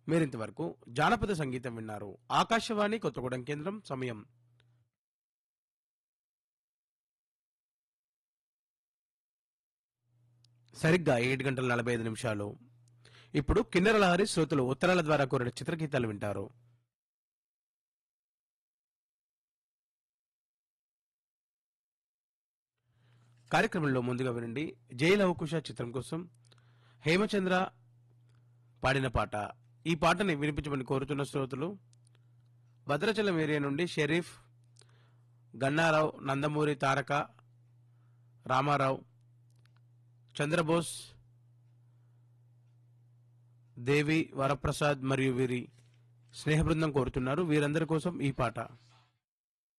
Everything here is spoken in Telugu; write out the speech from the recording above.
మీరింతవరకు జానపద సంగీతం విన్నారు ఆకాశవాణి కొత్తగూడెం కేంద్రం సమయం సరిగ్గా ఏడు గంటల నలభై ఐదు నిమిషాలు ఇప్పుడు కిన్నెర లహరి శ్రోతలు ఉత్తరాల ద్వారా కోరిన చిత్రగీతాలు వింటారు కార్యక్రమంలో ముందుగా వినండి జైల అవకుశ చిత్రం కోసం హేమచంద్ర పాడిన పాట ఈ పాటని వినిపించమని కోరుతున్న శ్రోతలు భద్రాచలం ఏరియా నుండి షరీఫ్ గన్నారావు నందమూరి తారక రామారావు చంద్రబోస్ దేవి వరప్రసాద్ మరియు వీరి స్నేహ బృందం కోరుతున్నారు వీరందరి కోసం ఈ పాట